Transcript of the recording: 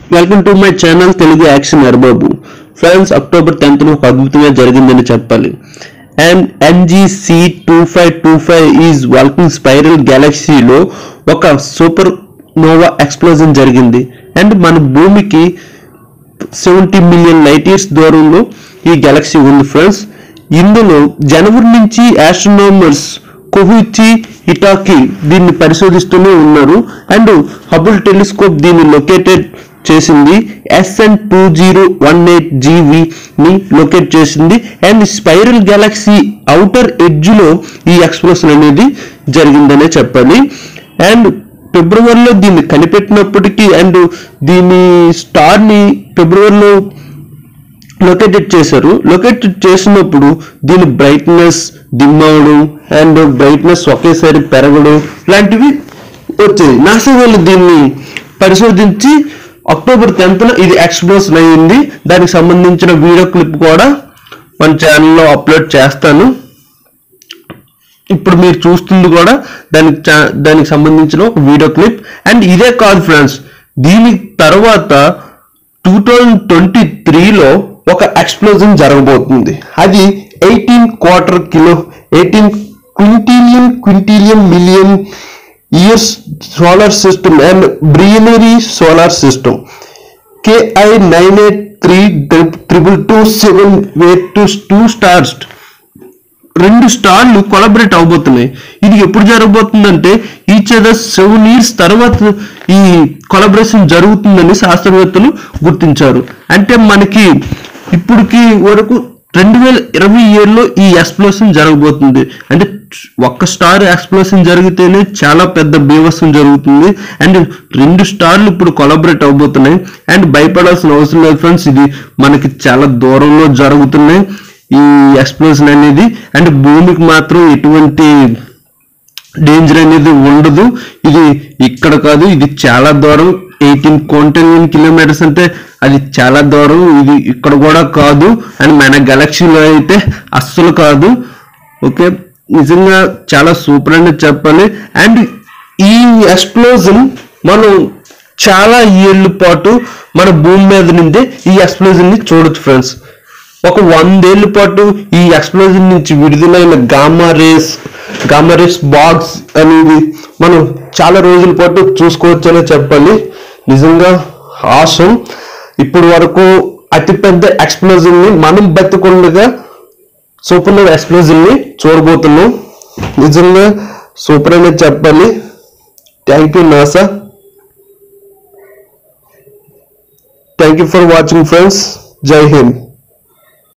welcome to my channel Telugu action ఎర్బాబు friends October tenth ఒక అద్భుతంగా జరిగిందని చెప్పాలి and NGC two five two five is walking spiral గెలాక్సీలో ఒక సూపర్ నోవా ఎక్స్ప్లోజన్ జరిగింది అండ్ మన భూమికి సెవెంటీ మిలియన్ లైట్ ఇయర్స్ దూరంలో ఈ గెలాక్సీ ఉంది ఫ్రెండ్స్ ఇందులో జనవరి నుంచి ఆస్ట్రోనామర్స్ కొహుచి ఇటాకి దీన్ని పరిశోధిస్తూనే ఉన్నారు అండ్ హబుల్ టెలిస్కోప్ దీన్ని లొకేటెడ్ చేసింది SN two zero one eight GV ని లొకేట్ చేసింది and spiral galaxy outer edge లో ఈ ఎక్స్ప్లోషన్ అనేది జరిగిందనే చెప్పాలి అండ్ ఫిబ్రవరిలో దీన్ని కనిపెట్టినప్పటికీ అండ్ దీని స్టార్ ని ఫిబ్రవరిలో లొకేటెడ్ చేశారు లొకేటెడ్ చేసినప్పుడు దీని బ్రైట్నెస్ డిమ్ అవడం అండ్ బ్రైట్నెస్ ఒకేసారి పెరగడం ఇలాంటివి వచ్చాయి నాసా వాళ్ళు దీన్ని పరిశోధించి అక్టోబర్ టెన్త్న ఇది ఎక్స్ప్లోషన్ అయ్యింది దానికి సంబంధించిన వీడియో క్లిప్ కూడా మన ఛానల్లో అప్లోడ్ చేస్తాను ఇప్పుడు మీరు చూస్తుంది కూడా దానికి చా- దానికి సంబంధించిన ఒక వీడియో క్లిప్ అండ్ ఇదే కాదు ఫ్రెండ్స్ దీని తర్వాత టూ థౌజండ్ ట్వంటీ త్రీలో ఒక ఎక్స్ప్లోజన్ జరగబోతుంది అది eighteen quarter kilo eighteen quintillion quintillion million years solar system and binary solar system KI nine eight three triple two seven eight two two stars రెండు స్టార్లు కొలబరేట్ అవబోతున్నాయి ఇది ఎప్పుడు జరగబోతుందంటే ఈచ్ అదర్ సెవెన్ ఇయర్స్ తర్వాత ఈ కొలబరేషన్ జరుగుతుందని శాస్త్రవేత్తలు గుర్తించారు అంటే మనకి ఇప్పటికి వరకు రెండు వేల ఇరవై ఏడులో ఈ ఎక్స్ప్లోషన్ జరగబోతుంది అంటే ఒక్క స్టార్ ఎక్స్ప్లోషన్ జరిగితేనే చాలా పెద్ద బీభత్సం జరుగుతుంది అండ్ రెండు స్టార్లు ఇప్పుడు కొలబరేట్ అవబోతున్నాయి అండ్ భయపడాల్సిన అవసరం లేదు ఫ్రెండ్స్ ఇది మనకి చాలా దూరంలో జరుగుతున్నాయి ఈ ఎక్స్ప్లోజన్ అనేది అండ్ భూమికి మాత్రం ఎటువంటి డేంజర్ అనేది ఉండదు ఇది ఇక్కడ కాదు ఇది చాలా దూరం ఎయిటీన్ కోంటెన్ కిలోమీటర్స్ అంటే అది చాలా దూరం ఇది ఇక్కడ కూడా కాదు అండ్ మన గెలాక్సీలో అయితే అస్సలు కాదు ఓకే నిజంగా చాలా సూపర్ అని చెప్పాలి అండ్ ఈ ఎక్స్ప్లోజన్ మనం చాలా ఏళ్ళ పాటు మన భూమి మీద నుండే ఈ ఎక్స్ప్లోజన్ ని చూడొచ్చు ఫ్రెండ్స్ ఒక వందేళ్ల పాటు ఈ ఎక్స్ప్లోజన్ నుంచి విడుదలైన గామా రేస్ గామా రేస్ బాక్స్ అనేది మనం చాలా రోజుల పాటు చూసుకోవచ్చనే చెప్పాలి నిజంగా ఆసం ఇప్పటి వరకు అతిపెద్ద ఎక్స్ప్లోజన్ ని మనం బతికుండగా సూపర్ ఎక్స్ప్లోజన్ ని చూడబోతున్నాం నిజంగా సూపర్ అనేది చెప్పాలి thank you NASA thank you for watching friends Jai Hind